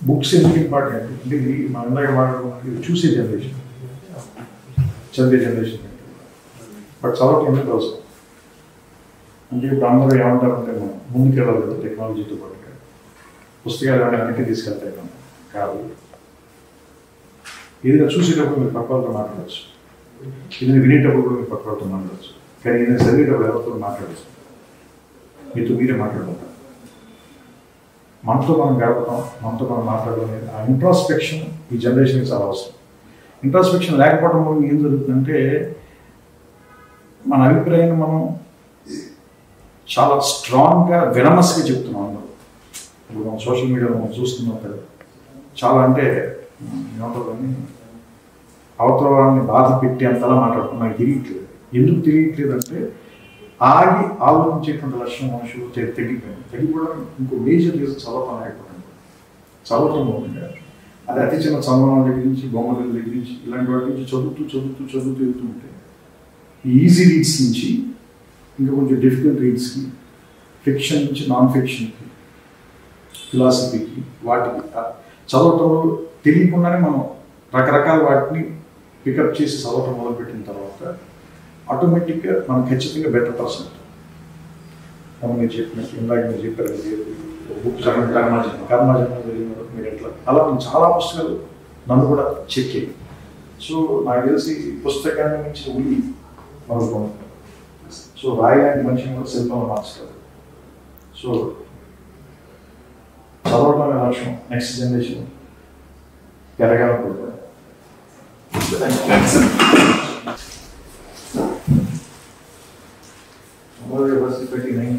Books ఎందుకు important అంటే ఇది మన ఇందాక మాట్లాడుకున్నట్టు ఇది చూసే జనరేషన్ చదివే జనరేషన్ బట్ చదవటం ఎందుకు అవసరం అంటే ఇప్పుడు అందరూ ఏమంటారంటే మనం ముందుకెళ్ళాలి కదా టెక్నాలజీతో పాటుగా పుస్తకాలు ఏమైనా వెనక్కి తీసుకెళ్తాయి మనం కాదు ఏదైనా చూసేటప్పుడు మీరు పక్క వాళ్ళతో మాట్లాడచ్చు ఏదైనా వినేటప్పుడు కూడా మీరు పక్క వాళ్ళతో మాట్లాడచ్చు కానీ ఏదైనా చదివేటప్పుడు ఎవరితో మాట్లాడచ్చు మీతో మీరే మాట్లాడుకుంటారు మనతో మనం గడపడం మనతో మనం మాట్లాడడం అనేది ఆ ఇంట్రాస్పెక్షన్ ఈ జనరేషన్కి చాలా అవసరం ఇంట్రాస్పెక్షన్ లేకపోవడం వల్ల ఏం జరుగుతుందంటే మన అభిప్రాయాన్ని మనం చాలా స్ట్రాంగ్గా వినమస్గా చెప్తున్నాం అందరూ ఇప్పుడు మనం సోషల్ మీడియాలో మనం చూస్తున్నాం కదా చాలా అంటే ఉమ్, ఏమంటారు అని అవతల వాళ్ళని బాధ పెట్టి అంతలా మాట్లాడుతున్నాం నాకు తెలియట్లేదు ఎందుకు తెలియట్లేదు అంటే ఆగి ఆలోచించేటువంటి లక్ష్యం మనుషులు తె- తగ్గిపోయింది తగ్గిపోవడం ఇంకో మేజర్ రీజన్ చదవటం లేకపోవడం చదవటం మూలంగా అది అతి చిన్న చదవడం దగ్గర నుంచి బొమ్మల దగ్గర నుంచి ఇలాంటి వాటి నుంచి చదువుతూ చదువుతూ చదువుతూ వెళ్తుంటే ఈ ఈజీ రీడ్స్ నుంచి ఇంకా కొంచెం డిఫికల్ట్ రీడ్స్కి ఫిక్షన్ నుంచి నాన్ ఫిక్షన్కి ఫిలాసఫీకి వాటికి ఆ చదవటంలో తెలియకుండానే మనం రకరకాల వాటిని పికప్ చేసి చదవటం మొదలుపెట్టిన తర్వాత ఆటోమేటిక్గా మనం ఖచ్చితంగా బెటర్ పర్సన్ అవును మీరు చెప్పినట్టు ఇందాక మీరు చెప్పారు కదా, ఒక బుక్ చదవండి కర్మాజనం కర్మాజనం జరిగిన వరకు మీరు ఎట్లా అలా నేను చాలా పుస్తకాలు నన్ను కూడా చెక్ అయ్యి సో నాకు తెలిసి పుస్తకాన్ని మించిన ఉల్లి మరొక ఉంది. సో రాయలాంటి మనిషిని కూడా శిల్పంలో మార్చుతారు సో చదవటం అనే లక్ష్యం నెక్స్ట్ జనరేషన్ పెరగాలనుకుంటున్నాను యూనివర్సిటీ పెట్టి నైన్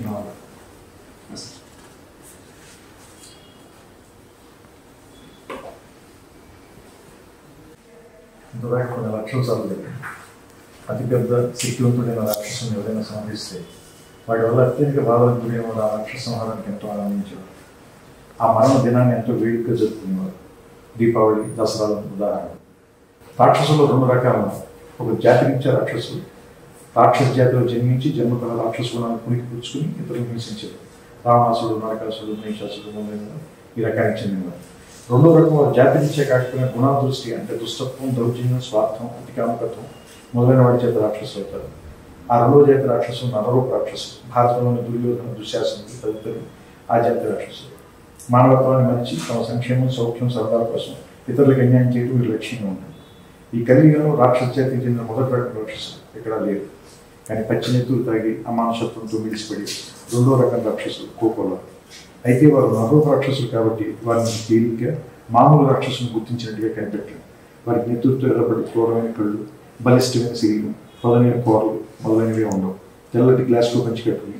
ఇంతదాకా కొన్ని లక్షలు చదవలేదు అతిపెద్ద శక్తివంతుడైన రాక్షసుని ఎవరైనా సంహరిస్తే వాడి వల్ల అత్యధిక బాధలకు గురైన వాడు ఆ రాక్షస సంహారానికి ఎంతో ఆనందించాడు ఆ మరణ దినాన్ని ఎంతో వేడుకగా జరుపుకునేవారు దీపావళి దసరాలను ఉదాహరణ రాక్షసులు రెండు రకాలు ఉన్నాయి. ఒక జాతికిచ్చే రాక్షసులు రాక్షస జాతిలో జన్మించి జన్మతల రాక్షస గుణాన్ని పునికి పుచ్చుకుని ఇతరులను హింసించారు రావణాసుడు నరకాసుడు మహిషాసుడు మొదలైన ఈ రకానికి చెందినవారు రెండో రకం వారు జాతినిచ్చే కాకపోయినా గుణాల దృష్టి అంటే దుష్టత్వం దౌర్జన్యం స్వార్థం అతికామకత్వం మొదలైన వాడి చేత రాక్షసులు అవుతారు ఆ రెండో జాతి రాక్షసులు నరరూప రాక్షసులు భారతంలోని దుర్యోధన దుశ్శాసనుడు తదితరులు ఆ జాతి రాక్షసులు మానవత్వాన్ని మరిచి తమ సంక్షేమం సౌఖ్యం సరదాల కోసం ఇతరులకు అన్యాయం చేయడం వీరి లక్ష్యంగా ఉంటుంది ఈ కలియుగంలో రాక్షస జాతికి చెందిన మొదటి రకం రాక్షసులు ఇక్కడ లేరు కానీ పచ్చినెత్తులు తాగి అమానుషత్వంతో మిలిసిపడి రెండో రకం రాక్షసులు కోకోలో అయితే వారు నరరూప రాక్షసులు కాబట్టి వారిని తేలిగ్గా మామూలు రాక్షసులను గుర్తించినట్టుగా కనిపెట్టారు వారికి నెత్తుతో ఎర్రబడి క్రూరమైన కళ్ళు బలిష్టమైన శరీరం పొదనైన కూరలు మొదలైనవి ఉండవు తెల్లటి గ్లాస్లో పంచి కట్టుకుని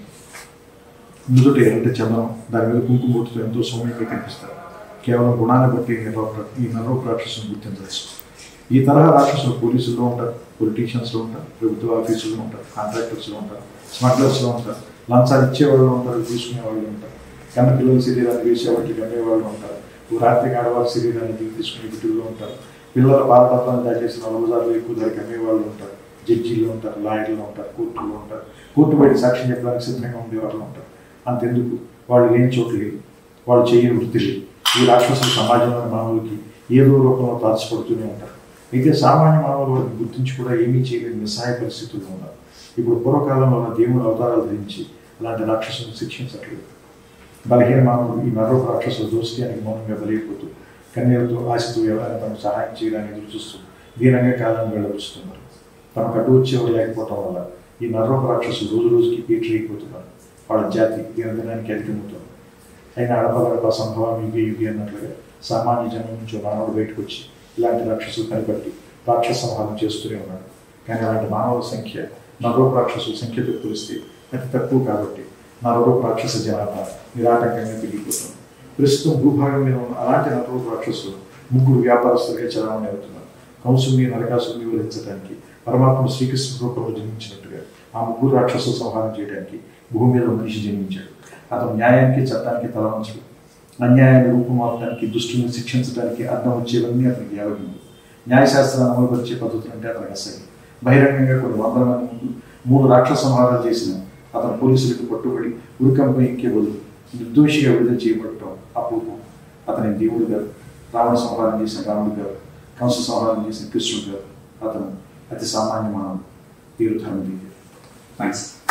నుదుట ఎర్రటి చందనం దాని మీద కుంకుమ బొట్టుతో ఎంతో సౌమ్యంగా కనిపిస్తారు కేవలం గుణాన్ని బట్టి ఈ నరరూప- ఈ నరరూప రాక్షసులను గుర్తించవచ్చు ఈ తరహా రాక్షసులు పోలీసుల్లో ఉంటారు పొలిటీషియన్స్లో ఉంటారు ప్రభుత్వ ఆఫీసుల్లో ఉంటారు కాంట్రాక్టర్స్లో ఉంటారు స్మగ్లర్స్లో ఉంటారు లంచాలు ఇచ్చేవాళ్ళు ఉంటారు తీసుకునే వాళ్ళు ఉంటారు కన్న పిల్లల శరీరాన్ని వేసే వాటికి అమ్మేవాళ్ళు ఉంటారు రాత్రికి ఆడవాళ్ళ శరీరాన్ని దిగి తీసుకునే వీటిల్లో ఉంటారు పిల్లల పాలపత్రాన్ని దాచేసిన నలుగుదారులు ఎక్కువ ధరకు అమ్మేవాళ్ళు ఉంటారు జడ్జీలు ఉంటారు లాయర్లు ఉంటారు కోర్టుల్లో ఉంటారు కోర్టు బయట సాక్ష్యం చెప్పడానికి సిద్ధంగా ఉండేవాళ్ళు ఉంటారు అంతెందుకు వాళ్ళు లేని చోటు లేదు వాళ్ళు చేయని వృత్తి లేదు ఈ రాక్షసుల సమాజంలోని మానవులకి ఏదో రూపంలో తాల్చబడుతూనే ఉంటారు అయితే సామాన్య మానవులు వాటిని గుర్తించి కూడా ఏమీ చేయలేని నిస్సహాయ పరిస్థితుల్లో ఉన్నారు ఇప్పుడు పూర్వకాలంలో ఉన్న దేవుని అవతారాలు ధరించి అలాంటి రాక్షసులను శిక్షించట్లేదు బలహీన మానవులు ఈ మరొక రాక్షసుల దోస్త్యానికి మౌనంగా బలైపోతూ కన్నీరుతో ఆశతో ఎవరైనా తమకు సహాయం చేయడానికి ఎదురు చూస్తూ దీనంగా కాలాన్ని వెళ్ళవస్తున్నారు తమకు అడ్డు వచ్చేవారు లేకపోవటం వల్ల ఈ నర్రొక రాక్షసులు రోజు రోజుకి పీటరైపోతున్నారు వాళ్ళ జాతి దినదినానికి అధికమవుతుంది అయినా అడపగడప సంభవం యుగి యుగి అన్నట్లుగా సామాన్య జనం నుంచి మానవుడు బయటకు వచ్చి ఇలాంటి రాక్షసులు కనిపెట్టి రాక్షస సంహారం చేస్తూనే ఉన్నాడు కానీ అలాంటి మానవుల సంఖ్య నరరూప రాక్షసుల సంఖ్యతో పోలిస్తే అతి తక్కువ కాబట్టి నరరూప రాక్షస జనాభా నిరాటంకంగా పెరిగిపోతుంది ప్రస్తుతం భూభాగం మీద ఉన్న అలాంటి నరరూప రాక్షసులు ముగ్గురు వ్యాపారస్తులుగా చలామణి అవుతున్నారు కంసుని నరకాసుని వివరించడానికి పరమాత్మ శ్రీకృష్ణ రూపంలో జన్మించినట్టుగా ఆ ముగ్గురు రాక్షసులు సంహారం చేయడానికి భూమి మీద ఒక మనిషి జన్మించాడు అతను న్యాయానికి చట్టానికి తలవంచడు అన్యాయాన్ని రూపుమాపడానికి దుష్టుని శిక్షించడానికి అర్థం వచ్చేవన్నీ అతనికి యావగింది న్యాయశాస్త్రాన్ని అమలుపరిచే పద్ధతులు అంటే అతనికి అసహ్యం బహిరంగంగా కొన్ని వందల మంది ముందు మూడు రాక్షస సంహారాలు చేసిన అతను పోలీసులకు పట్టుబడి ఉరికంపై ఇంకే బదులు నిర్దోషిగా విడుదల చేయబడటం అపూర్వం అతని దేవుడు గారు రావణ సంహారం చేసిన రాముడు గారు కంస సంహారం చేసిన కృష్ణుడు గారు అతను అతి సామాన్య మానవుడు వీరు ధర్మవీర్యుడు థ్యాంక్స్